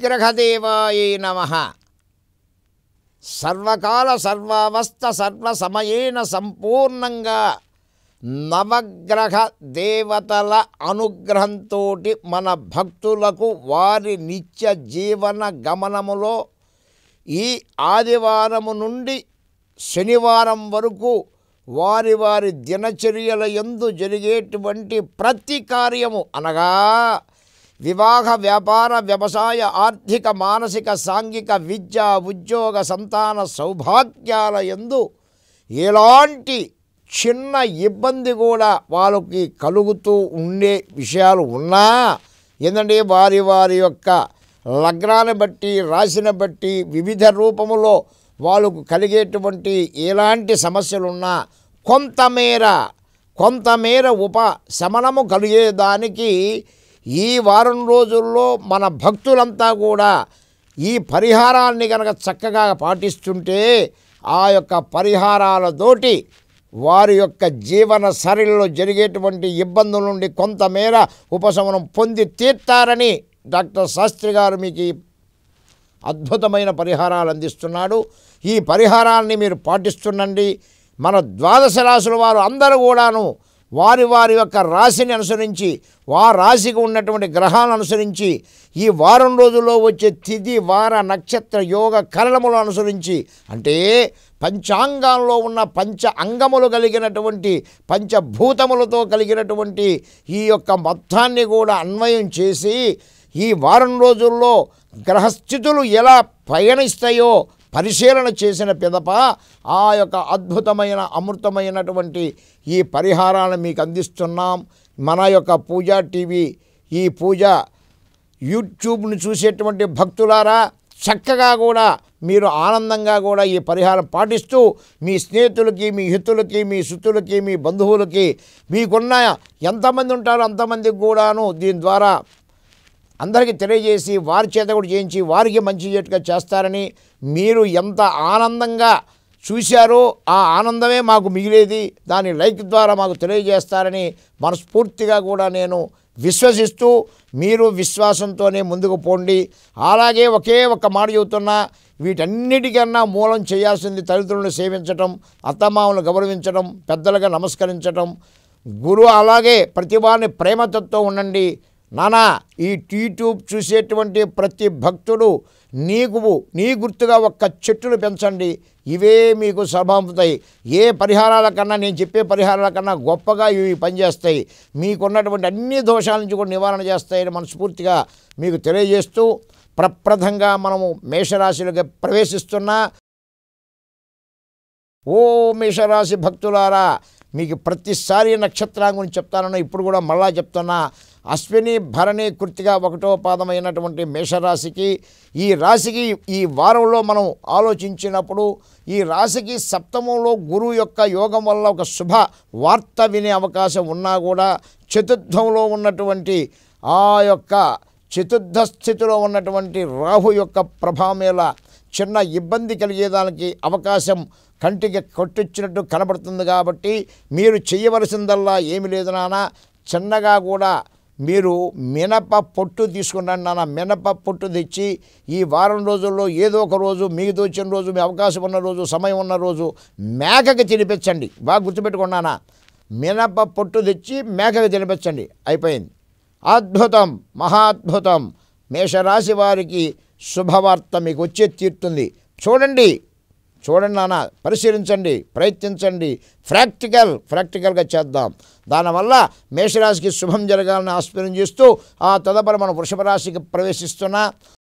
నవగ్రహదేవాయ నమ సర్వకాల సర్వావస్థ సర్వ సమయేన సంపూర్ణంగా నవగ్రహ దేవతల అనుగ్రహంతో మన భక్తులకు వారి నిత్య జీవన గమనములో ఈ ఆదివారము నుండి శనివారం వరకు వారి వారి దినచర్యల యందు జరిగేటువంటి ప్రతి కార్యము అనగా వివాహ వ్యాపార వ్యవసాయ ఆర్థిక మానసిక సాంఘిక విద్య ఉద్యోగ సంతాన సౌభాగ్యాల యందు ఎలాంటి చిన్న ఇబ్బంది కూడా వాళ్ళకి కలుగుతూ ఉండే విషయాలు ఉన్నా ఏంటంటే వారి వారి యొక్క లగ్నాన్ని బట్టి రాశిని బట్టి వివిధ రూపములో వాళ్ళకు కలిగేటువంటి ఎలాంటి సమస్యలున్నా కొంతమేర కొంతమేర ఉపశమనము కలిగేదానికి ఈ వారం రోజుల్లో మన భక్తులంతా కూడా ఈ పరిహారాన్ని కనుక చక్కగా పాటిస్తుంటే ఆ యొక్క పరిహారాలతోటి వారి యొక్క జీవన సరళిలో జరిగేటువంటి ఇబ్బందుల నుండి కొంతమేర ఉపశమనం పొంది తీర్తారని డాక్టర్ శాస్త్రి గారు మీకు ఈ అద్భుతమైన పరిహారాలు అందిస్తున్నాడు ఈ పరిహారాన్ని మీరు పాటిస్తుండండి మన ద్వాదశ రాశుల వారు అందరూ కూడాను వారి వారి యొక్క రాశిని అనుసరించి ఆ రాశికి ఉన్నటువంటి గ్రహాలను అనుసరించి ఈ వారం రోజుల్లో వచ్చే తిథి వార నక్షత్ర యోగ కరణములు అనుసరించి అంటే పంచాంగాల్లో ఉన్న పంచ అంగములు కలిగినటువంటి పంచభూతములతో కలిగినటువంటి ఈ యొక్క మొత్తాన్ని కూడా అన్వయం చేసి ఈ వారం రోజుల్లో గ్రహస్థితులు ఎలా పయనిస్తాయో పరిశీలన చేసిన పిదప ఆ యొక్క అద్భుతమైన అమృతమైనటువంటి ఈ పరిహారాలను మీకు అందిస్తున్నాం మన యొక్క పూజా టీవీ ఈ పూజ యూట్యూబ్ని చూసేటువంటి భక్తులారా చక్కగా కూడా మీరు ఆనందంగా కూడా ఈ పరిహారం పాటిస్తూ మీ స్నేహితులకి మీ హితులకి మీ సుతులకి మీ బంధువులకి మీకున్న ఎంతమంది ఉంటారో అంతమందికి కూడాను దీని ద్వారా అందరికీ తెలియజేసి వారి చేత కూడా చేయించి వారికి మంచి చేటుగా చేస్తారని మీరు ఎంత ఆనందంగా చూశారో ఆ ఆనందమే మాకు మిగిలేది దాని లైక్ ద్వారా మాకు తెలియజేస్తారని మనస్ఫూర్తిగా కూడా నేను విశ్వసిస్తూ మీరు విశ్వాసంతోనే ముందుకు పోండి అలాగే ఒకే ఒక్క మాట చెబుతున్నా వీటన్నిటికన్నా మూలం చేయాల్సింది తల్లిదండ్రులను సేవించటం అత్తమామలను గౌరవించడం పెద్దలుగా నమస్కరించటం గురువు అలాగే ప్రతి వారిని ప్రేమతతో ఉండండి నానా ఈ యూట్యూబ్ చూసేటువంటి ప్రతి భక్తుడు నీకు నీ గుర్తుగా ఒక్క చెట్టును పెంచండి ఇవే మీకు సభాముతాయి ఏ పరిహారాల కన్నా నేను చెప్పే పరిహారాల కన్నా గొప్పగా ఇవి పనిచేస్తాయి మీకున్నటువంటి అన్ని దోషాల నుంచి కూడా నివారణ చేస్తాయని మనస్ఫూర్తిగా మీకు తెలియజేస్తూ ప్రప్రథంగా మనము మేషరాశిలోకి ప్రవేశిస్తున్నా ఓ మేషరాశి భక్తులారా మీకు ప్రతిసారి నక్షత్రం గురించి చెప్తానని ఇప్పుడు కూడా మళ్ళా చెప్తున్నా అశ్విని భరణి కృతిగా ఒకటో పాదమైనటువంటి మేషరాశికి ఈ రాశికి ఈ వారంలో మనం ఆలోచించినప్పుడు ఈ రాశికి సప్తమంలో గురువు యొక్క యోగం వల్ల ఒక శుభ వార్త వినే అవకాశం ఉన్నా కూడా చతుర్థంలో ఉన్నటువంటి ఆ యొక్క చతుర్థ స్థితిలో ఉన్నటువంటి రాహు యొక్క ప్రభావం చిన్న ఇబ్బంది కలిగేదానికి అవకాశం కంటికి కొట్టించినట్టు కనబడుతుంది కాబట్టి మీరు చేయవలసిందల్లా ఏమి లేదు నాన్న చిన్నగా కూడా మీరు మినప పొట్టు తీసుకున్నాను నాన్న మినప పొట్టు తెచ్చి ఈ వారం రోజుల్లో ఏదో ఒక రోజు మీకు దోచిన రోజు మీ అవకాశం ఉన్న రోజు సమయం ఉన్న రోజు మేకకి తినిపించండి బాగా గుర్తుపెట్టుకున్నానా మినప పొట్టు తెచ్చి మేకకి తినిపించండి అయిపోయింది అద్భుతం మహాద్భుతం మేషరాశి వారికి శుభవార్త మీకు వచ్చే తీరుతుంది చూడండి చూడండి నాన్న పరిశీలించండి ప్రయత్నించండి ప్రాక్టికల్ ప్రాక్టికల్గా చేద్దాం దానివల్ల మేషరాశికి శుభం జరగాలని ఆస్పర్యం చేస్తూ ఆ తదుపరి మన వృషభ రాశికి ప్రవేశిస్తున్నా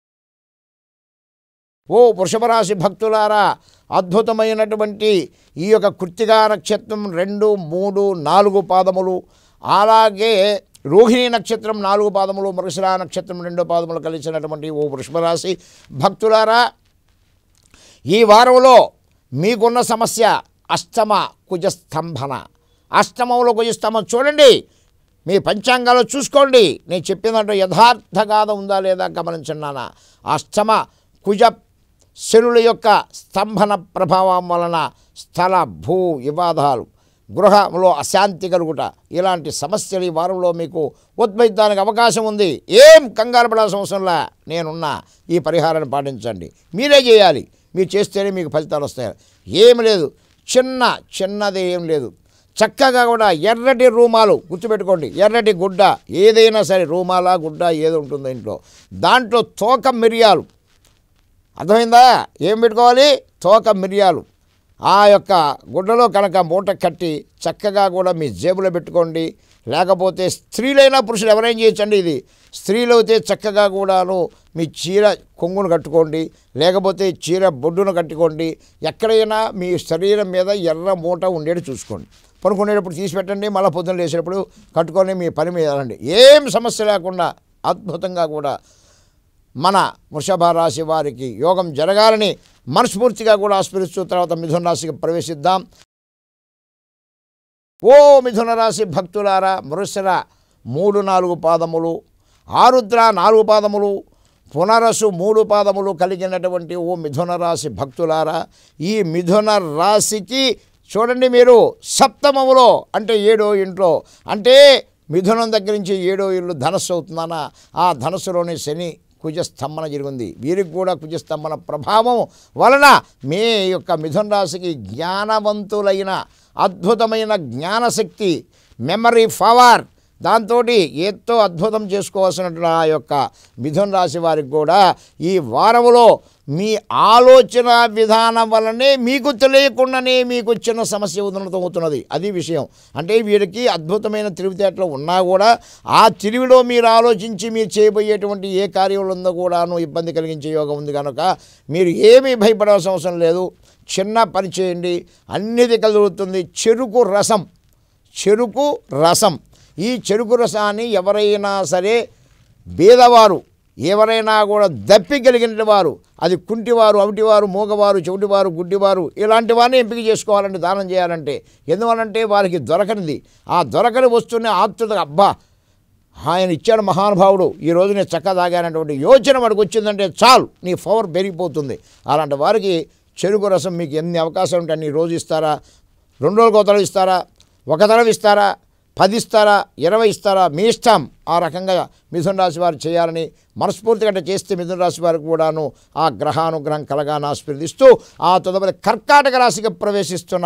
ఓ వృషభ రాశి భక్తులారా అద్భుతమైనటువంటి ఈ యొక్క కృత్తిగా నక్షత్రం రెండు మూడు నాలుగు పాదములు అలాగే రోహిణి నక్షత్రం నాలుగు పాదములు మృగశిరా నక్షత్రం రెండు పాదములు కలిసినటువంటి ఓ వృషభ రాశి భక్తులారా ఈ వారంలో మీకున్న సమస్య అష్టమ కుజస్తంభన అష్టమంలో కుజస్తంభం చూడండి మీ పంచాంగాలు చూసుకోండి నేను చెప్పినట్టు యథార్థగాథ ఉందా లేదా గమనించండి నాన్న అష్టమ కుజ శనుల యొక్క స్తంభన ప్రభావం వలన స్థల భూ వివాదాలు గృహంలో అశాంతి కలుగుట ఇలాంటి సమస్యలు ఈ వారంలో మీకు ఉద్భవించడానికి అవకాశం ఉంది ఏం కంగారు పడాల్సిన అవసరంలా నేనున్నా ఈ పరిహారాన్ని పాటించండి మీరే చేయాలి మీరు చేస్తేనే మీకు ఫలితాలు వస్తాయి ఏమి లేదు చిన్న చిన్నది ఏం లేదు చక్కగా కూడా ఎర్రటి రూమాలు గుర్తుపెట్టుకోండి ఎర్రటి గుడ్డ ఏదైనా సరే రూమాల గుడ్డ ఏది ఉంటుందో ఇంట్లో దాంట్లో తోక మిరియాలు అర్థమైందా ఏం పెట్టుకోవాలి తోక మిరియాలు ఆ యొక్క గుడ్డలో కనుక మూట కట్టి చక్కగా కూడా మీ జేబులో పెట్టుకోండి లేకపోతే స్త్రీలైనా పురుషులు ఎవరైనా చేయొచ్చండి ఇది స్త్రీలు అయితే చక్కగా కూడాను మీ చీర కొంగును కట్టుకోండి లేకపోతే చీర బొడ్డును కట్టుకోండి ఎక్కడైనా మీ శరీరం మీద ఎర్ర మూట ఉండేది చూసుకోండి పనుకునేటప్పుడు తీసి పెట్టండి మళ్ళీ పొద్దున్న లేచేటప్పుడు కట్టుకొని మీ పని మీద వెళ్ళండి ఏం సమస్య లేకుండా అద్భుతంగా కూడా మన వృషభ రాశి వారికి యోగం జరగాలని మనస్ఫూర్తిగా కూడా ఆస్పిరిస్తూ తర్వాత మిథున రాశికి ప్రవేశిద్దాం ఓ మిథున రాశి భక్తులారా మృషర మూడు నాలుగు పాదములు ఆరుద్ర నాలుగు పాదములు పునరసు మూడు పాదములు కలిగినటువంటి ఓ మిథున రాశి భక్తులారా ఈ మిథున రాశికి చూడండి మీరు సప్తమములో అంటే ఏడో ఇంట్లో అంటే మిథునం దగ్గర నుంచి ఏడో ఇల్లు ధనస్సు అవుతుందన్న ఆ ధనస్సులోని శని కుజస్తంభన జరిగింది వీరికి కూడా కుజస్తంభన ప్రభావం వలన మీ యొక్క మిథున రాశికి జ్ఞానవంతులైన అద్భుతమైన జ్ఞానశక్తి మెమరీ పవర్ దాంతో ఎంతో అద్భుతం చేసుకోవాల్సినటువంటి ఆ యొక్క మిథున రాశి వారికి కూడా ఈ వారంలో మీ ఆలోచన విధానం వల్లనే మీకు తెలియకుండానే మీకు చిన్న సమస్య ఉధృతమవుతున్నది అది విషయం అంటే వీరికి అద్భుతమైన తెలివితేటలు ఉన్నా కూడా ఆ తెలివిలో మీరు ఆలోచించి మీరు చేయబోయేటువంటి ఏ కార్యంలో ఉందో కూడాను ఇబ్బంది కలిగించే యోగం ఉంది కనుక మీరు ఏమీ భయపడాల్సిన అవసరం లేదు చిన్న పని చేయండి అన్నిది కలుగుతుంది చెరుకు రసం చెరుకు రసం ఈ చెరుకు రసాన్ని ఎవరైనా సరే బీదవారు ఎవరైనా కూడా దప్పి కలిగిన వారు అది కుంటివారు అవిటివారు మూగవారు చెవిటివారు గుడ్డివారు ఇలాంటి వారిని ఎంపిక చేసుకోవాలంటే దానం చేయాలంటే ఎందువలంటే వారికి దొరకనిది ఆ దొరకని వస్తువుని ఆత్రుతగా అబ్బా ఆయన ఇచ్చాడు మహానుభావుడు ఈ రోజు నేను చక్క తాగానటువంటి యోచన వాడికి వచ్చిందంటే చాలు నీ పవర్ పెరిగిపోతుంది అలాంటి వారికి చెరుకు రసం మీకు ఎన్ని అవకాశాలు ఉంటాయి అన్ని రోజు ఇస్తారా రెండు రోజులకు ఒక తరం ఇస్తారా ఒక తరం ఇస్తారా పది ఇస్తారా ఇరవై ఇస్తారా మీ ఇష్టం ఆ రకంగా మిథున రాశి వారు చేయాలని మనస్ఫూర్తిగా అంటే చేస్తే మిథున రాశి వారికి కూడాను ఆ గ్రహానుగ్రహం కలగాను ఆస్వాదిస్తూ ఆ తదుపరి కర్కాటక రాశికి ప్రవేశిస్తున్న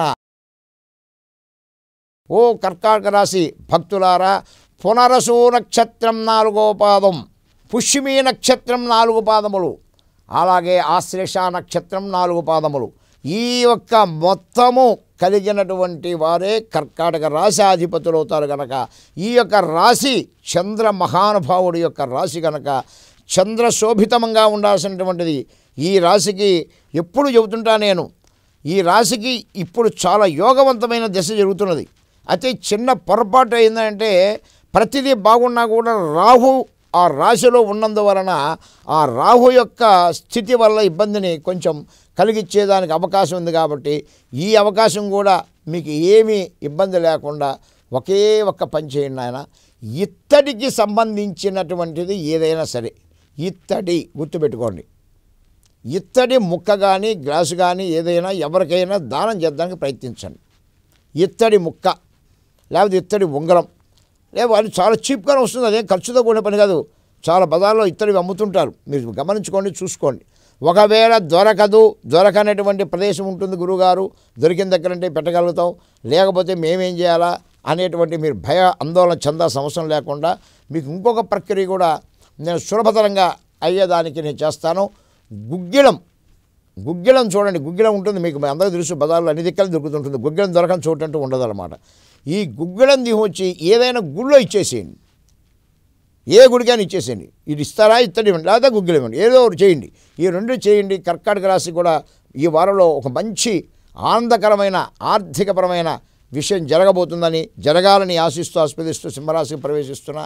ఓ కర్కాటక రాశి భక్తులారా పునరసు నక్షత్రం నాలుగో పాదం పుష్యమీ నక్షత్రం నాలుగు పాదములు అలాగే ఆశ్లేష నక్షత్రం నాలుగు పాదములు ఈ యొక్క మొత్తము కలిగినటువంటి వారే కర్కాటక రాశి అధిపతులు అవుతారు కనుక ఈ యొక్క రాశి చంద్ర మహానుభావుడి యొక్క రాశి కనుక చంద్ర శోభితమంగా ఉండాల్సినటువంటిది ఈ రాశికి ఎప్పుడు చెబుతుంటా నేను ఈ రాశికి ఇప్పుడు చాలా యోగవంతమైన దశ జరుగుతున్నది అయితే చిన్న పొరపాటు అయిందంటే ప్రతిదీ బాగున్నా కూడా రాహు ఆ రాశిలో ఉన్నందువలన ఆ రాహు యొక్క స్థితి వల్ల ఇబ్బందిని కొంచెం కలిగించేదానికి అవకాశం ఉంది కాబట్టి ఈ అవకాశం కూడా మీకు ఏమీ ఇబ్బంది లేకుండా ఒకే ఒక్క పని చేయండి ఆయన ఇత్తడికి సంబంధించినటువంటిది ఏదైనా సరే ఇత్తడి గుర్తుపెట్టుకోండి ఇత్తడి ముక్క కానీ గ్లాసు కానీ ఏదైనా ఎవరికైనా దానం చేద్దానికి ప్రయత్నించండి ఇత్తడి ముక్క లేకపోతే ఇత్తడి ఉంగరం లేదు అది చాలా చీప్గానే వస్తుంది అదేం ఖర్చుతో కూడిన పని కాదు చాలా బజార్లో ఇత్తడి అమ్ముతుంటారు మీరు గమనించుకోండి చూసుకోండి ఒకవేళ దొరకదు దొరకనటువంటి ప్రదేశం ఉంటుంది గురుగారు దొరికిన దగ్గరంటే పెట్టగలుగుతాం లేకపోతే మేమేం చేయాలా అనేటువంటి మీరు భయ ఆందోళన చెందాల్సిన అవసరం లేకుండా మీకు ఇంకొక ప్రక్రియ కూడా నేను సులభతరంగా అయ్యేదానికి నేను చేస్తాను గుగ్గిలం గుగ్గిలం చూడండి గుగ్గిలం ఉంటుంది మీకు మీ అందరికీ తెలుసు బజార్లో అన్ని దిక్కలు దొరుకుతుంటుంది గుగ్గిలం దొరకని చోటు అంటూ ఉండదన్నమాట ఈ గుగ్గిలం దిగొచ్చి ఏదైనా గుళ్ళో ఇచ్చేసేయండి ఏ గుడికైనా ఇచ్చేసేయండి ఇది ఇస్తారా ఇత్తడి ఇవ్వండి లేదా గుగ్గిలం ఇవ్వండి ఏదో ఒకటి చేయండి ఈ రెండు చేయండి కర్కాటక రాశి కూడా ఈ వారంలో ఒక మంచి ఆనందకరమైన ఆర్థికపరమైన విషయం జరగబోతుందని జరగాలని ఆశిస్తూ ఆస్వాదిస్తూ సింహరాశికి ప్రవేశిస్తున్నా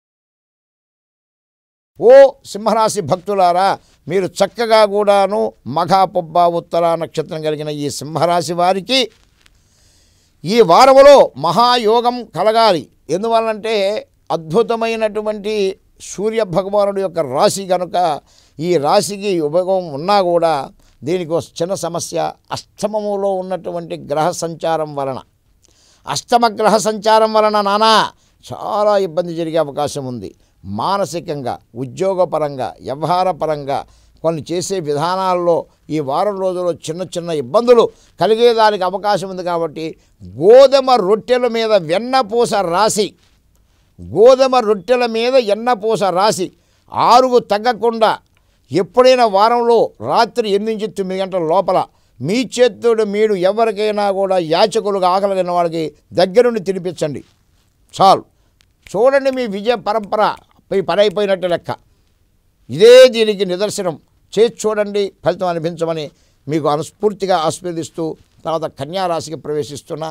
ఓ సింహరాశి భక్తులారా మీరు చక్కగా కూడాను మఘ పొబ్బ ఉత్తర నక్షత్రం కలిగిన ఈ సింహరాశి వారికి ఈ వారములో మహాయోగం కలగాలి ఎందువల్లంటే అద్భుతమైనటువంటి సూర్య భగవానుడి యొక్క రాశి కనుక ఈ రాశికి ఉపయోగం ఉన్నా కూడా దీనికి ఒక చిన్న సమస్య అష్టమములో ఉన్నటువంటి గ్రహ సంచారం వలన అష్టమ గ్రహ సంచారం వలన నానా చాలా ఇబ్బంది జరిగే అవకాశం ఉంది మానసికంగా ఉద్యోగపరంగా వ్యవహారపరంగా కొన్ని చేసే విధానాల్లో ఈ వారం రోజుల్లో చిన్న చిన్న ఇబ్బందులు కలిగేదానికి అవకాశం ఉంది కాబట్టి గోధుమ రొట్టెల మీద వెన్నపూస రాసి గోధుమ రొట్టెల మీద ఎన్నపూస రాసి ఆరుగు తగ్గకుండా ఎప్పుడైనా వారంలో రాత్రి ఎనిమిది నుంచి తొమ్మిది గంటల లోపల మీ చేతుడు మీరు ఎవరికైనా కూడా యాచకులుగా ఆకలిగిన వాళ్ళకి దగ్గరుండి తినిపించండి చాలు చూడండి మీ విజయ పరంపర పై పరైపోయినట్టు లెక్క ఇదే దీనికి నిదర్శనం చేసి చూడండి ఫలితం అనిపించమని మీకు అనుస్ఫూర్తిగా ఆస్వాదిస్తూ తర్వాత కన్యారాశికి ప్రవేశిస్తున్నా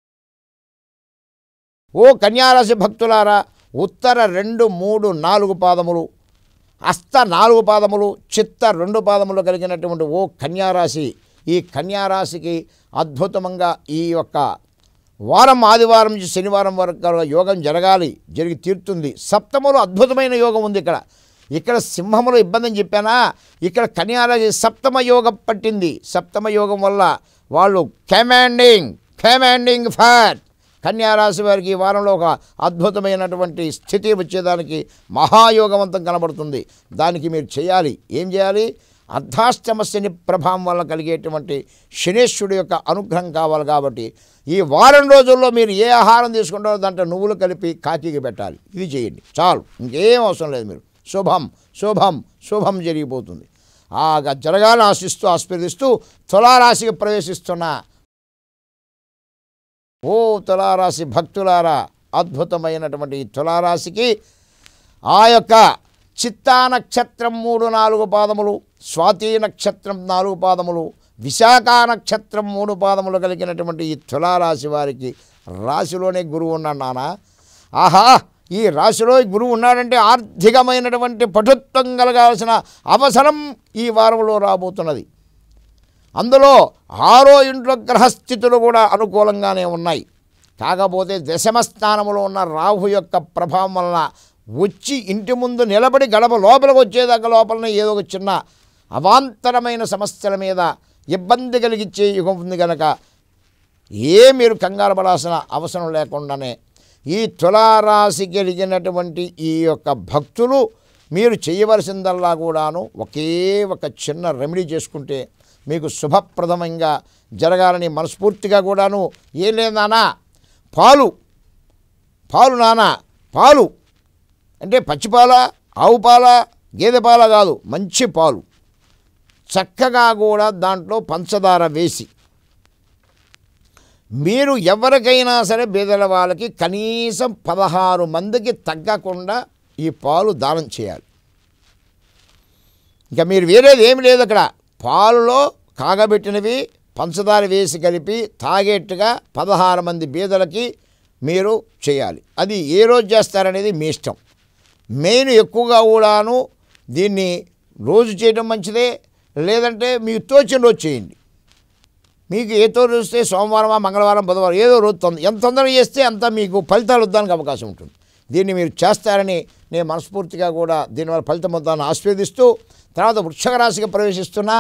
ఓ కన్యారాశి భక్తులారా ఉత్తర రెండు మూడు నాలుగు పాదములు అస్త నాలుగు పాదములు చిత్త రెండు పాదములు కలిగినటువంటి ఓ కన్యారాశి ఈ కన్యారాశికి అద్భుతంగా ఈ యొక్క వారం ఆదివారం నుంచి శనివారం వరకు గల యోగం జరగాలి జరిగి తీరుతుంది సప్తములో అద్భుతమైన యోగం ఉంది ఇక్కడ ఇక్కడ సింహములో ఇబ్బంది అని చెప్పానా ఇక్కడ కన్యారాశి సప్తమ యోగం పట్టింది సప్తమ యోగం వల్ల వాళ్ళు కమాండింగ్ కమాండింగ్ ఫాట్ కన్యారాశి వారికి ఈ వారంలో ఒక అద్భుతమైనటువంటి స్థితి వచ్చేదానికి మహాయోగవంతం కనబడుతుంది దానికి మీరు చేయాలి ఏం చేయాలి అర్ధాష్టమ శని ప్రభావం వల్ల కలిగేటువంటి శనేశ్వరుడు యొక్క అనుగ్రహం కావాలి కాబట్టి ఈ వారం రోజుల్లో మీరు ఏ ఆహారం తీసుకుంటారో దాంట్లో నువ్వులు కలిపి కాకికి పెట్టాలి ఇది చేయండి చాలు ఇంకేం అవసరం లేదు మీరు శుభం శుభం శుభం జరిగిపోతుంది ఆ జరగాలని ఆశిస్తూ ఆస్వాదిస్తూ తులారాశికి ప్రవేశిస్తున్న ఓ తులారాశి భక్తులారా అద్భుతమైనటువంటి ఈ తులారాశికి ఆ యొక్క చిత్తా నక్షత్రం మూడు నాలుగు పాదములు స్వాతి నక్షత్రం నాలుగు పాదములు విశాఖ నక్షత్రం మూడు పాదములు కలిగినటువంటి ఈ తులారాశి వారికి రాశిలోనే గురువు ఉన్నాడు నాన్న ఆహా ఈ రాశిలో ఈ గురువు ఉన్నాడంటే ఆర్థికమైనటువంటి పటుత్వం కలగాల్సిన అవసరం ఈ వారంలో రాబోతున్నది అందులో ఆరో ఇంట్లో గ్రహస్థితులు కూడా అనుకూలంగానే ఉన్నాయి కాకపోతే దశమ స్థానంలో ఉన్న రాహు యొక్క ప్రభావం వలన వచ్చి ఇంటి ముందు నిలబడి గడప లోపలికి వచ్చేదాకా లోపలనే ఏదో ఒక చిన్న అవాంతరమైన సమస్యల మీద ఇబ్బంది కలిగించే యుగం ఉంది కనుక ఏ మీరు కంగారు పడాల్సిన అవసరం లేకుండానే ఈ తులారాశి కలిగినటువంటి ఈ యొక్క భక్తులు మీరు చేయవలసిందల్లా కూడాను ఒకే ఒక చిన్న రెమెడీ చేసుకుంటే మీకు శుభప్రదమంగా జరగాలని మనస్ఫూర్తిగా కూడాను ఏం లేదు నానా పాలు పాలు నానా పాలు అంటే పచ్చిపాల ఆవు పాల గేదె పాల కాదు మంచి పాలు చక్కగా కూడా దాంట్లో పంచదార వేసి మీరు ఎవరికైనా సరే బీదల వాళ్ళకి కనీసం పదహారు మందికి తగ్గకుండా ఈ పాలు దానం చేయాలి ఇంకా మీరు వేరేది ఏమి లేదు అక్కడ పాలులో కాగబెట్టినవి పంచదార వేసి కలిపి తాగేట్టుగా పదహారు మంది బీదలకి మీరు చేయాలి అది ఏ రోజు చేస్తారనేది మీ ఇష్టం మెయిన్ ఎక్కువగా కూడాను దీన్ని రోజు చేయడం మంచిదే లేదంటే మీకు తోచిన రోజు చేయండి మీకు ఏ రోజు వస్తే సోమవారమా మంగళవారం బుధవారం ఏదో రోజు తొందర ఎంత తొందరగా చేస్తే అంత మీకు ఫలితాలు వద్దానికి అవకాశం ఉంటుంది దీన్ని మీరు చేస్తారని నేను మనస్ఫూర్తిగా కూడా దీనివల్ల ఫలితం వద్దాన్ని ఆస్వాదిస్తూ తర్వాత వృక్షక రాశికి ప్రవేశిస్తున్నా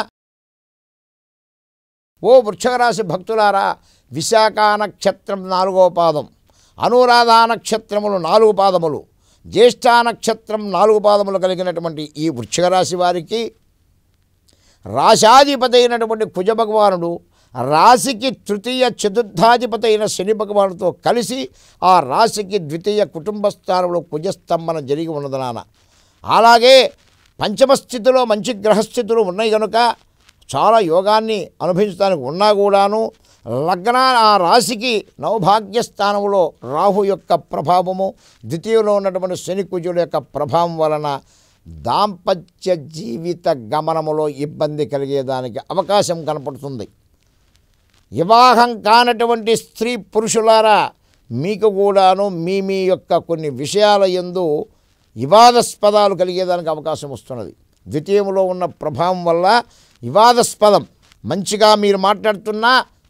ఓ వృక్షక రాశి భక్తులారా విశాఖ నక్షత్రం నాలుగో పాదం అనురాధ నక్షత్రములు నాలుగు పాదములు జ్యేష్ఠ నక్షత్రం నాలుగు పాదములు కలిగినటువంటి ఈ వృక్షక రాశి వారికి రాశాధిపతి అయినటువంటి కుజ భగవానుడు రాశికి తృతీయ చతుర్థాధిపతి అయిన శని భగవానుడితో కలిసి ఆ రాశికి ద్వితీయ కుటుంబ స్థానంలో కుజస్తంభన జరిగి ఉన్నది నాన్న అలాగే పంచమ స్థితిలో మంచి గ్రహస్థితులు ఉన్నాయి కనుక చాలా యోగాన్ని అనుభవించడానికి ఉన్నా కూడాను లగ్న ఆ రాశికి నవభాగ్య స్థానంలో రాహు యొక్క ప్రభావము ద్వితీయంలో ఉన్నటువంటి శని కుజుడు యొక్క ప్రభావం వలన దాంపత్య జీవిత గమనములో ఇబ్బంది కలిగేదానికి అవకాశం కనపడుతుంది వివాహం కానటువంటి స్త్రీ పురుషులారా మీకు కూడాను మీ మీ యొక్క కొన్ని విషయాల ఎందు వివాదాస్పదాలు కలిగేదానికి అవకాశం వస్తున్నది ద్వితీయంలో ఉన్న ప్రభావం వల్ల వివాదాస్పదం మంచిగా మీరు మాట్లాడుతున్నా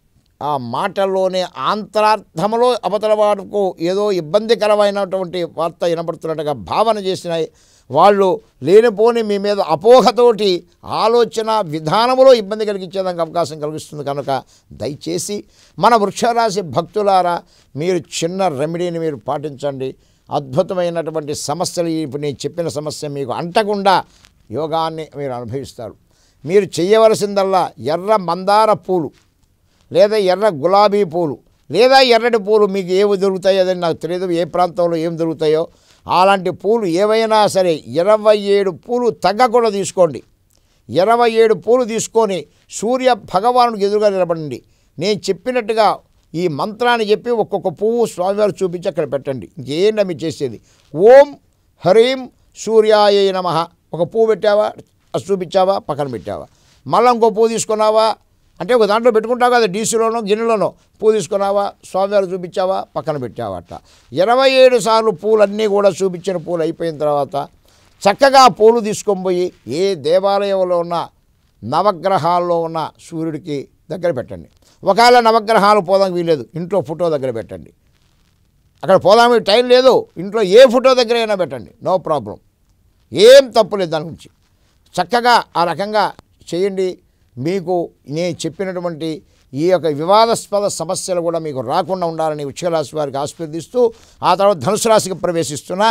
ఆ మాటల్లోనే ఆంతరార్థములో అవతల వాడుకు ఏదో ఇబ్బందికరమైనటువంటి వార్త వినపడుతున్నట్టుగా భావన చేసిన వాళ్ళు లేనిపోని మీ మీద అపోహతోటి ఆలోచన విధానములో ఇబ్బంది కలిగించేదానికి అవకాశం కలిగిస్తుంది కనుక దయచేసి మన వృక్షరాశి భక్తులారా మీరు చిన్న రెమెడీని మీరు పాటించండి అద్భుతమైనటువంటి సమస్యలు ఇప్పుడు నేను చెప్పిన సమస్య మీకు అంటకుండా యోగాన్ని మీరు అనుభవిస్తారు మీరు చేయవలసిందల్లా ఎర్ర మందార పూలు లేదా ఎర్ర గులాబీ పూలు లేదా ఎర్రటి పూలు మీకు ఏవి దొరుకుతాయో అదని నాకు తెలియదు ఏ ప్రాంతంలో ఏం దొరుకుతాయో అలాంటి పూలు ఏవైనా సరే ఇరవై ఏడు పూలు తగ్గకుండా తీసుకోండి ఇరవై ఏడు పూలు తీసుకొని సూర్య భగవానుడికి ఎదురుగా నిలబడండి నేను చెప్పినట్టుగా ఈ మంత్రాన్ని చెప్పి ఒక్కొక్క పువ్వు స్వామివారు చూపించి అక్కడ పెట్టండి ఇంకేంటి మీరు చేసేది ఓం హ్రీం సూర్యాయ నమ ఒక పువ్వు పెట్టావా అది చూపించావా పక్కన పెట్టావా మళ్ళీ ఇంకో పువ్వు తీసుకున్నావా అంటే ఒక దాంట్లో పెట్టుకుంటావు కదా డీసీలోనో గిన్నెలోనో పువ్వు తీసుకున్నావా స్వామివారు చూపించావా పక్కన పెట్టావా అట్లా ఇరవై ఏడు సార్లు పూలన్నీ కూడా చూపించిన పూలు అయిపోయిన తర్వాత చక్కగా ఆ పూలు తీసుకొని పోయి ఏ దేవాలయంలో ఉన్న నవగ్రహాల్లో ఉన్న సూర్యుడికి దగ్గర పెట్టండి ఒకవేళ నవగ్రహాలు పోదానికి వీలేదు ఇంట్లో ఫోటో దగ్గర పెట్టండి అక్కడ పోదానికి టైం లేదు ఇంట్లో ఏ ఫోటో దగ్గర అయినా పెట్టండి నో ప్రాబ్లం ఏం తప్పు లేదు దాని గురించి చక్కగా ఆ రకంగా చేయండి మీకు నేను చెప్పినటువంటి ఈ యొక్క వివాదాస్పద సమస్యలు కూడా మీకు రాకుండా ఉండాలని వృశ్చిక రాశి వారికి ఆశీర్వదిస్తూ ఆ తర్వాత ధనుసు రాశికి ప్రవేశిస్తున్నా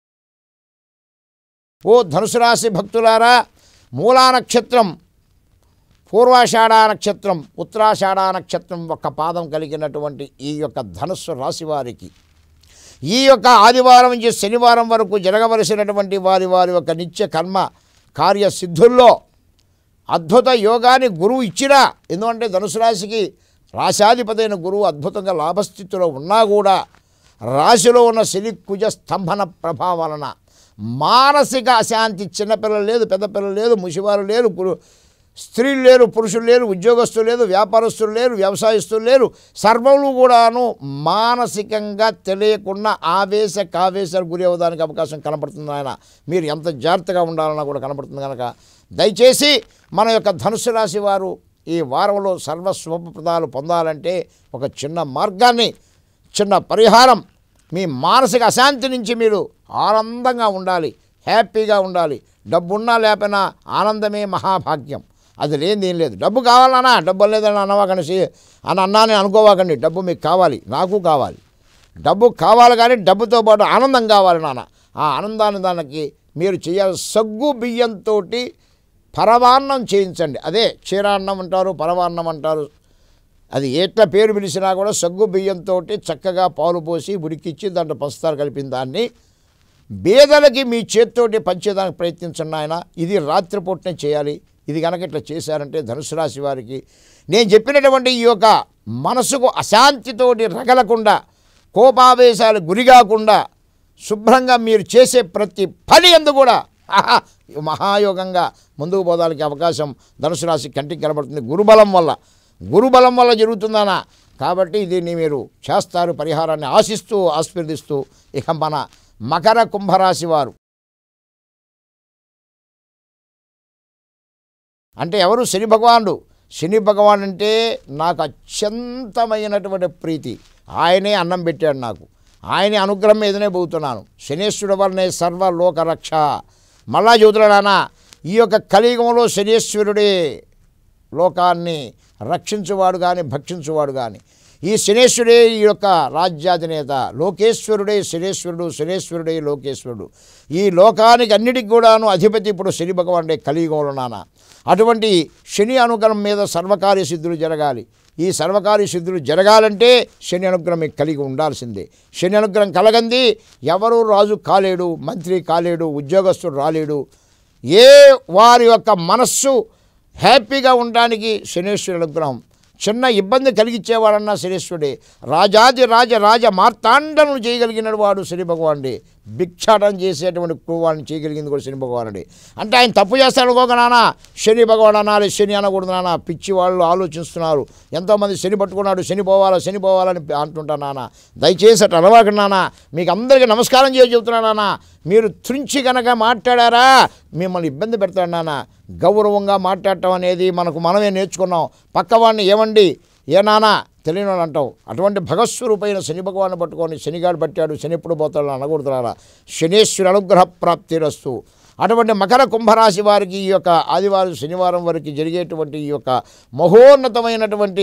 ఓ ధనుసు రాశి భక్తులారా మూలా నక్షత్రం పూర్వాషాఢ నక్షత్రం ఉత్తరాషాఢ నక్షత్రం ఒక పాదం కలిగినటువంటి ఈ యొక్క ధనుస్సు రాశి వారికి ఈ యొక్క ఆదివారం నుంచి శనివారం వరకు జరగవలసినటువంటి వారి వారి యొక్క నిత్య కర్మ కార్యసిద్ధుల్లో అద్భుత యోగాన్ని గురువు ఇచ్చినా ఎందుకంటే ధనుసు రాశికి రాశాధిపతి అయిన గురువు అద్భుతంగా లాభస్థితిలో ఉన్నా కూడా రాశిలో ఉన్న శని కుజ స్తంభన ప్రభావం వలన మానసిక అశాంతి చిన్నపిల్లలు లేదు పెద్ద పిల్లలు లేదు ముసివారు లేరు పురు స్త్రీలు లేరు పురుషులు లేరు ఉద్యోగస్తులు లేదు వ్యాపారస్తులు లేరు వ్యవసాయస్తులు లేరు సర్వములు కూడాను మానసికంగా తెలియకుండా ఆవేశ కావేశాలు గురి అవ్వడానికి అవకాశం కనపడుతుంది ఆయన మీరు ఎంత జాగ్రత్తగా ఉండాలన్నా కూడా కనపడుతుంది కనుక దయచేసి మన యొక్క ధనుసు రాశి వారు ఈ వారంలో సర్వస్వప్రదాలు పొందాలంటే ఒక చిన్న మార్గాన్ని చిన్న పరిహారం మీ మానసిక అశాంతి నుంచి మీరు ఆనందంగా ఉండాలి హ్యాపీగా ఉండాలి డబ్బున్నా లేకపోయినా ఆనందమే మహాభాగ్యం అది లేనిది ఏం లేదు డబ్బు కావాలన్నా డబ్బు లేదని అనవాకండి సి- అని అన్నాని అనుకోవాకండి డబ్బు మీకు కావాలి నాకు కావాలి డబ్బు కావాలి కానీ డబ్బుతో పాటు ఆనందం కావాలి నాన్న ఆ ఆనందాన్ని దానికి మీరు చేయాలి సగ్గు బియ్యంతో పరవాన్నం చేయించండి అదే క్షీరాన్నం అంటారు పరవాన్నం అంటారు అది ఎట్లా పేరు పిలిచినా కూడా సగ్గు బియ్యంతో చక్కగా పాలు పోసి ఉడికిచ్చి దాంట్లో పసుతారు కలిపిన దాన్ని బేదలకి మీ చేత్తోటి పంచేదానికి ప్రయత్నించండి ఆయన ఇది రాత్రిపూటనే చేయాలి ఇది కనుక ఇట్లా చేశారంటే ధనుసు రాశి వారికి నేను చెప్పినటువంటి ఈ యొక్క మనసుకు అశాంతితోటి రగలకుండా కోపావేశాలు గురి కాకుండా శుభ్రంగా మీరు చేసే ప్రతి పని ఎందు కూడా ఆహా, మహాయోగంగా ముందుకు పోదానికి అవకాశం ధనుసు రాశి కంటికి కనబడుతుంది గురుబలం వల్ల గురుబలం వల్ల జరుగుతుందనా కాబట్టి దీన్ని మీరు చేస్తారు పరిహారాన్ని ఆశిస్తూ ఆస్వాదిస్తూ ఇక మన మకర కుంభరాశి వారు అంటే ఎవరు శని భగవానుడు శని భగవాన్ అంటే నాకు అత్యంతమైనటువంటి ప్రీతి ఆయనే అన్నం పెట్టాడు నాకు ఆయన అనుగ్రహం మీదనే పోతున్నాను శనేశ్వరుడు వల్లనే సర్వలోక రక్ష మళ్ళా చెబుతున్నానా ఈ యొక్క కలియుగంలో శనేశ్వరుడే లోకాన్ని రక్షించువాడు కానీ భక్షించువాడు కానీ ఈ శనేశ్వరుడే ఈ యొక్క రాజ్యాధినేత లోకేశ్వరుడే శనేశ్వరుడు శనేశ్వరుడే లోకేశ్వరుడు ఈ లోకానికి అన్నిటికి కూడాను అధిపతి ఇప్పుడు శని భగవానుడే కలియుగంలో నాన్న అటువంటి శని అనుగ్రహం మీద సర్వకార్య సిద్ధులు జరగాలి ఈ సర్వకార్య సిద్ధులు జరగాలంటే శని అనుగ్రహం మీకు కలిగి ఉండాల్సిందే శని అనుగ్రహం కలగంది ఎవరు రాజు కాలేడు మంత్రి కాలేడు ఉద్యోగస్తుడు రాలేడు ఏ వారి యొక్క మనస్సు హ్యాపీగా ఉండడానికి శనేశ్వరుడు అనుగ్రహం చిన్న ఇబ్బంది కలిగించేవాడన్నా శనేశ్వరుడే రాజాది రాజ రాజ మార్తాండను చేయగలిగిన వాడు శని భగవానుడే భిక్షాటం చేసేటువంటి క్రూవాన్ని చేయగలిగింది కూడా శని భగవానుడే అంటే ఆయన తప్పు చేస్తాడు అనుకోక నాన్న శని భగవాన్ అనాలి శని అనకూడదు నాన్న పిచ్చి వాళ్ళు ఆలోచిస్తున్నారు ఎంతోమంది శని పట్టుకున్నాడు శని పోవాలా శని పోవాలని అంటుంటారు నాన్న దయచేసి అట్లా అలవాటు నాన్న మీకు అందరికీ నమస్కారం చేసి చెబుతున్నా నాన్న మీరు త్రుంచి కనుక మాట్లాడారా మిమ్మల్ని ఇబ్బంది పెడతాడు నాన్న గౌరవంగా మాట్లాడటం అనేది మనకు మనమే నేర్చుకున్నాం పక్కవాడిని ఏమండి ఏ నాన్న తెలియని వాళ్ళు అంటాం అటువంటి భగస్వరూపైన శని భగవాన్ని పట్టుకొని శనిగాడు పట్టాడు శని ఎప్పుడు పోతాడు అనకూడదురా శనేశ్వరి అనుగ్రహ ప్రాప్తిరస్తు అటువంటి మకర కుంభరాశి వారికి ఈ యొక్క ఆదివారం శనివారం వరకు జరిగేటువంటి ఈ యొక్క మహోన్నతమైనటువంటి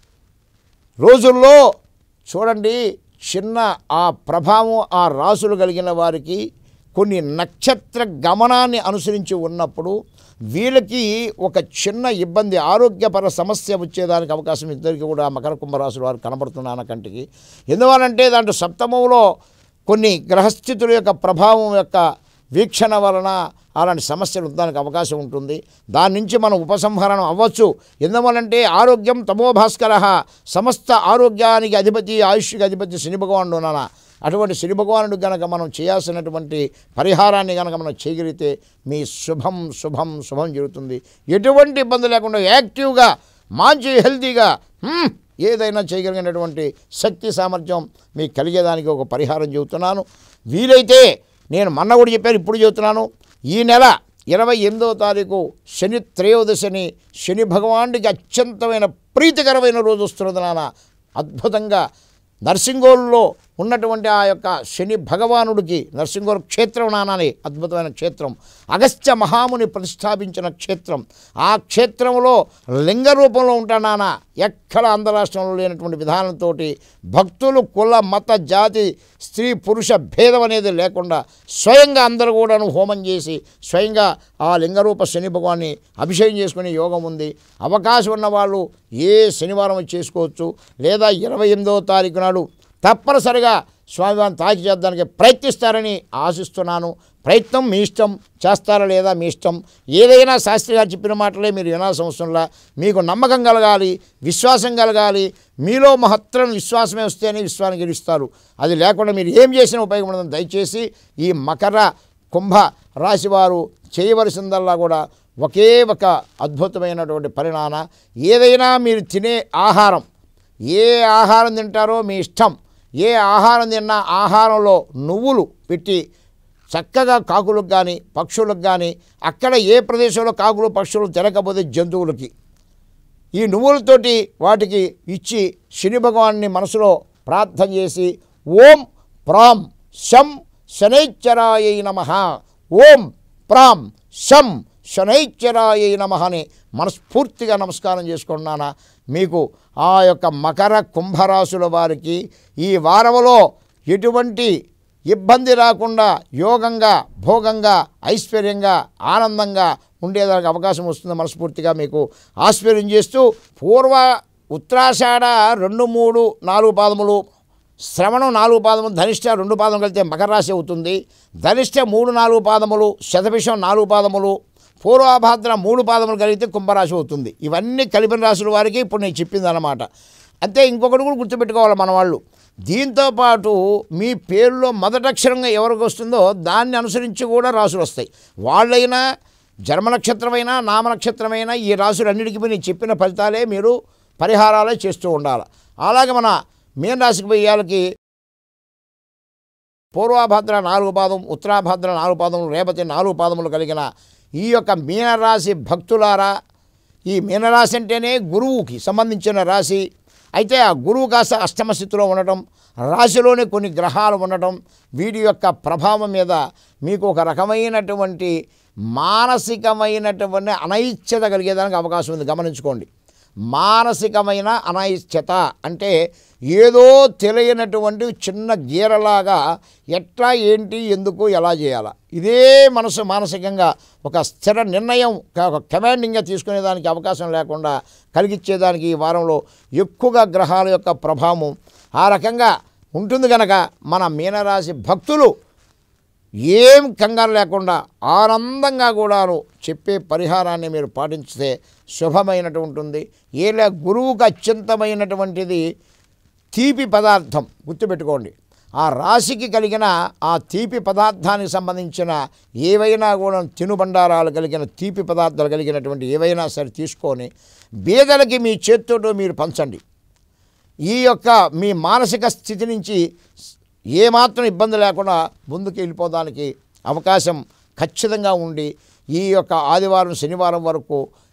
రోజుల్లో చూడండి చిన్న ఆ ప్రభావం ఆ రాసులు కలిగిన వారికి కొన్ని నక్షత్ర గమనాన్ని అనుసరించి ఉన్నప్పుడు వీళ్ళకి ఒక చిన్న ఇబ్బంది ఆరోగ్యపర సమస్య వచ్చేదానికి అవకాశం ఇద్దరికి కూడా మకర కుంభరాశుల వారు కనబడుతున్నాను కంటికి ఎందువలంటే దాంట్లో సప్తమంలో కొన్ని గ్రహస్థితుల యొక్క ప్రభావం యొక్క వీక్షణ వలన అలాంటి సమస్యలు ఉండడానికి అవకాశం ఉంటుంది దాని నుంచి మనం ఉపసంహరణం అవ్వచ్చు ఎందువలంటే ఆరోగ్యం తమోభాస్కర సమస్త ఆరోగ్యానికి అధిపతి ఆయుష్కి అధిపతి శని భగవానుడు నాన్న అటువంటి శని భగవానుడు గనక మనం చేయాల్సినటువంటి పరిహారాన్ని గనక మనం చేయగలిగితే మీ శుభం శుభం శుభం జరుగుతుంది ఎటువంటి ఇబ్బంది లేకుండా యాక్టివ్గా మంచి హెల్తీగా హ్మ్, ఏదైనా చేయగలిగినటువంటి శక్తి సామర్థ్యం మీకు కలిగేదానికి ఒక పరిహారం చెబుతున్నాను వీలైతే నేను మొన్న కూడా చెప్పాను ఇప్పుడు చెబుతున్నాను ఈ నెల ఇరవై ఎనిమిదో తారీఖు శని త్రయోదశని శని భగవానుడికి అత్యంతమైన ప్రీతికరమైన రోజు వస్తున్నది నాన్న అద్భుతంగా నర్సింగోల్లో ఉన్నటువంటి ఆ యొక్క శని భగవానుడికి నర్సింగోలు క్షేత్రం నానాని అద్భుతమైన క్షేత్రం అగస్త్య మహాముని ప్రతిష్టాపించిన క్షేత్రం ఆ క్షేత్రంలో లింగ రూపంలో ఉంటాడు నాన్న ఎక్కడ ఆంధ్ర రాష్ట్రంలో లేనటువంటి విధానంతో భక్తులు కుల మత జాతి స్త్రీ పురుష భేదం అనేది లేకుండా స్వయంగా అందరూ కూడాను హోమం చేసి స్వయంగా ఆ లింగరూప శని భగవాన్ని అభిషేకం చేసుకునే యోగం ఉంది అవకాశం ఉన్న వాళ్ళు ఏ శనివారం వచ్చి చేసుకోవచ్చు లేదా ఇరవై ఎనిమిదవ తారీఖు నాడు తప్పనిసరిగా స్వామివారిని తాకి చేద్దానికి ప్రయత్నిస్తారని ఆశిస్తున్నాను ప్రయత్నం మీ ఇష్టం చేస్తారా లేదా మీ ఇష్టం ఏదైనా శాస్త్రి గారు చెప్పిన మాటలే మీరు వినాల్సిన అవసరంలా మీకు నమ్మకం కలగాలి విశ్వాసం కలగాలి మీలో మహత్తరం విశ్వాసమే వస్తేనే విశ్వాన్ని గెలుస్తారు అది లేకుండా మీరు ఏం చేసినా ఉపయోగపడదు దయచేసి ఈ మకర కుంభ రాశివారు చేయవలసిందల్లా కూడా ఒకే ఒక అద్భుతమైనటువంటి పరిణామ ఏదైనా మీరు తినే ఆహారం ఏ ఆహారం తింటారో మీ ఇష్టం ఏ ఆహారం తిన్నా ఆహారంలో నువ్వులు పెట్టి చక్కగా కాకులకు కానీ పక్షులకు కానీ అక్కడ ఏ ప్రదేశంలో కాకులు పక్షులు తిరగకపోతే జంతువులకి ఈ నువ్వులతోటి వాటికి ఇచ్చి శని భగవాన్ని మనసులో ప్రార్థన చేసి ఓం ప్రాం శం శనైశ్చరాయ నమ ఓం ప్రాం శం శనైశ్చరాయ నమ అని మనస్ఫూర్తిగా నమస్కారం చేసుకున్నానా మీకు ఆ యొక్క మకర కుంభరాశుల వారికి ఈ వారంలో ఎటువంటి ఇబ్బంది రాకుండా యోగంగా భోగంగా ఐశ్వర్యంగా ఆనందంగా ఉండేదానికి అవకాశం వస్తుంది మనస్ఫూర్తిగా మీకు ఆశ్చర్యం చేస్తూ పూర్వ ఉత్తరాషాఢ రెండు మూడు నాలుగు పాదములు శ్రవణం నాలుగు పాదములు ధనిష్ట రెండు పాదములు కలిపితే మకర రాశి అవుతుంది ధనిష్ట మూడు నాలుగు పాదములు శతభిషం నాలుగు పాదములు పూర్వాభాద్ర మూడు పాదములు కలిగితే కుంభరాశి అవుతుంది ఇవన్నీ కలిపిన రాశుల వారికి ఇప్పుడు నేను చెప్పింది అనమాట అంతే ఇంకొకటి కూడా గుర్తుపెట్టుకోవాలి మన వాళ్ళు దీంతో పాటు మీ పేరులో మొదటక్షరంగా ఎవరికి వస్తుందో దాన్ని అనుసరించి కూడా రాసులు వస్తాయి వాళ్ళైనా జన్మ నక్షత్రమైనా నామ నక్షత్రమైనా ఈ రాసులన్నిటికీ నేను చెప్పిన ఫలితాలే మీరు పరిహారాలే చేస్తూ ఉండాలి అలాగే మన మీన రాశికి పోయే వాళ్ళకి పూర్వాభద్ర నాలుగు పాదం ఉత్తరాభద్ర నాలుగు పాదములు రేపతి నాలుగు పాదములు కలిగిన ఈ యొక్క మీనరాశి భక్తులారా ఈ మీనరాశి అంటేనే గురువుకి సంబంధించిన రాశి అయితే ఆ గురువు కాస్త అష్టమ స్థితిలో ఉండటం రాశిలోనే కొన్ని గ్రహాలు ఉండటం వీటి యొక్క ప్రభావం మీద మీకు ఒక రకమైనటువంటి మానసికమైనటువంటి అనైచ్ఛత కలిగేదానికి అవకాశం ఉంది గమనించుకోండి మానసికమైన అనైశ్చత అంటే ఏదో తెలియనటువంటి చిన్న గీరలాగా ఎట్లా ఏంటి ఎందుకు ఎలా చేయాలా ఇదే మనసు మానసికంగా ఒక స్థిర నిర్ణయం ఒక కమాండింగ్గా తీసుకునేదానికి అవకాశం లేకుండా కలిగించేదానికి ఈ వారంలో ఎక్కువగా గ్రహాల యొక్క ప్రభావం ఆ రకంగా ఉంటుంది కనుక మన మీనరాశి భక్తులు ఏం కంగారు లేకుండా ఆనందంగా కూడాను చెప్పే పరిహారాన్ని మీరు పాటించితే శుభమైనటు ఉంటుంది ఏలా గురువుకు అత్యంతమైనటువంటిది తీపి పదార్థం గుర్తుపెట్టుకోండి ఆ రాశికి కలిగిన ఆ తీపి పదార్థానికి సంబంధించిన ఏవైనా కూడా తినుబండారాలు కలిగిన తీపి పదార్థాలు కలిగినటువంటి ఏవైనా సరే తీసుకొని బీదలకి మీ చేతితో మీరు పంచండి ఈ యొక్క మీ మానసిక స్థితి నుంచి ఏమాత్రం ఇబ్బంది లేకుండా ముందుకు వెళ్ళిపోవడానికి అవకాశం ఖచ్చితంగా ఉండి ఈ యొక్క ఆదివారం శనివారం వరకు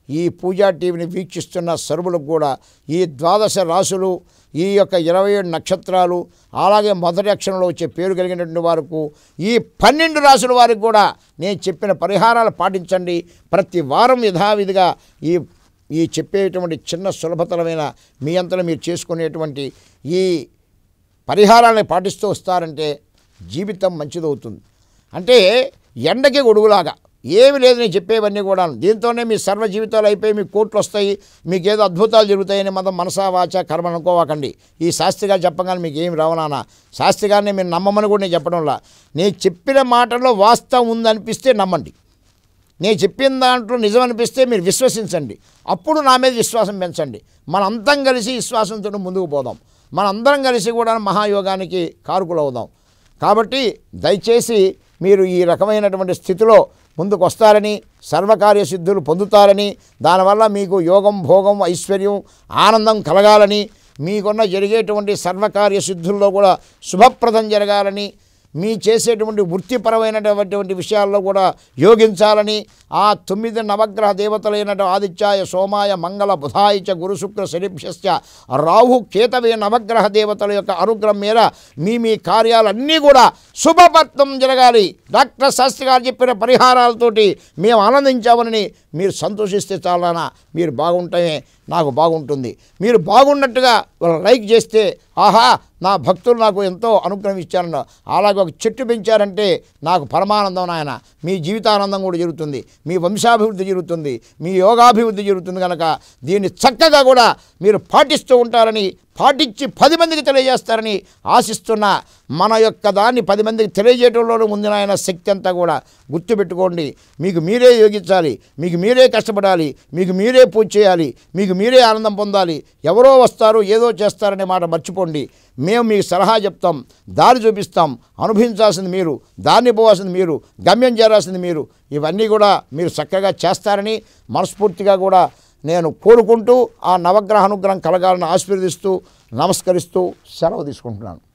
ఈ పూజా టీవీని వీక్షిస్తున్న సర్వులకు కూడా ఈ ద్వాదశ రాసులు ఈ యొక్క ఇరవై ఏడు నక్షత్రాలు అలాగే మొదటి అక్షరంలో వచ్చే పేరు కలిగినటువంటి వారికి ఈ పన్నెండు రాసుల వారికి కూడా నేను చెప్పిన పరిహారాలు పాటించండి ప్రతి వారం యథావిధిగా ఈ ఈ చెప్పేటువంటి చిన్న సులభతరమైన మీ అంతలో మీరు చేసుకునేటువంటి ఈ పరిహారాన్ని పాటిస్తూ వస్తారంటే జీవితం మంచిదవుతుంది అంటే ఎండకి గొడుగులాగా ఏమి లేదు నేను చెప్పేవన్నీ కూడా దీంతోనే మీ సర్వ జీవితాలు అయిపోయి మీ కోట్లు వస్తాయి మీకు ఏదో అద్భుతాలు జరుగుతాయని మనం మనసా వాచ కర్మ అనుకోవాకండి ఈ శాస్త్రి గారు చెప్పగానే మీకు ఏమి రావనానా శాస్త్రి గారిని మీరు నమ్మమని కూడా నేను చెప్పడంలా నేను చెప్పిన మాటల్లో వాస్తవం ఉందనిపిస్తే నమ్మండి నేను చెప్పిన దాంట్లో నిజం అనిపిస్తే మీరు విశ్వసించండి అప్పుడు నా మీద విశ్వాసం పెంచండి మనందరం కలిసి విశ్వాసంతో ముందుకు పోదాం మనందరం కలిసి కూడా మహాయోగానికి కారుకులు అవుదాం కాబట్టి దయచేసి మీరు ఈ రకమైనటువంటి స్థితిలో ముందుకు వస్తారని సర్వకార్య సిద్ధులు పొందుతారని దానివల్ల మీకు యోగం భోగం ఐశ్వర్యం ఆనందం కలగాలని మీకున్న జరిగేటువంటి సర్వకార్య సిద్ధుల్లో కూడా శుభప్రదం జరగాలని మీ చేసేటువంటి వృత్తిపరమైనటువంటి విషయాల్లో కూడా యోగించాలని ఆ తొమ్మిది నవగ్రహ దేవతలైన ఆదిత్యాయ సోమాయ మంగళ బుధాయ చ గురు శుక్ర శనిభ్యశ్చ రాహు కేతవే నవగ్రహ దేవతల యొక్క అనుగ్రహం మేర మీ మీ కార్యాలన్నీ కూడా శుభపత్నం జరగాలి డాక్టర్ శాస్త్రి గారు చెప్పిన పరిహారాలతోటి మేము ఆనందించామని మీరు సంతోషిస్తే చాలానా మీరు బాగుంటే నాకు బాగుంటుంది మీరు బాగున్నట్టుగా వాళ్ళు లైక్ చేస్తే ఆహా నా భక్తులు నాకు ఎంతో అనుగ్రహం ఇచ్చారన్న అలాగే ఒక చెట్టు పెంచారంటే నాకు పరమానందం నాయన మీ జీవితానందం కూడా జరుగుతుంది మీ వంశాభివృద్ధి జరుగుతుంది మీ యోగాభివృద్ధి జరుగుతుంది కనుక దీన్ని చక్కగా కూడా మీరు పాటిస్తూ ఉంటారని పాటించి పది మందికి తెలియజేస్తారని ఆశిస్తున్న మన యొక్క దాన్ని పది మందికి తెలియజేయడంలోనూ ముందు ఆయన శక్తి అంతా కూడా గుర్తుపెట్టుకోండి మీకు మీరే యోగించాలి మీకు మీరే కష్టపడాలి మీకు మీరే పూజ చేయాలి మీకు మీరే ఆనందం పొందాలి ఎవరో వస్తారు ఏదో చేస్తారనే మాట మర్చిపోండి మేము మీకు సలహా చెప్తాం దారి చూపిస్తాం అనుభవించాల్సింది మీరు దాన్ని పోవాల్సింది మీరు గమ్యం చేరాల్సింది మీరు ఇవన్నీ కూడా మీరు చక్కగా చేస్తారని మనస్ఫూర్తిగా కూడా నేను కోరుకుంటూ ఆ నవగ్రహ అనుగ్రహం కలగాలని ఆశీర్వదిస్తూ నమస్కరిస్తూ సెలవు తీసుకుంటున్నాను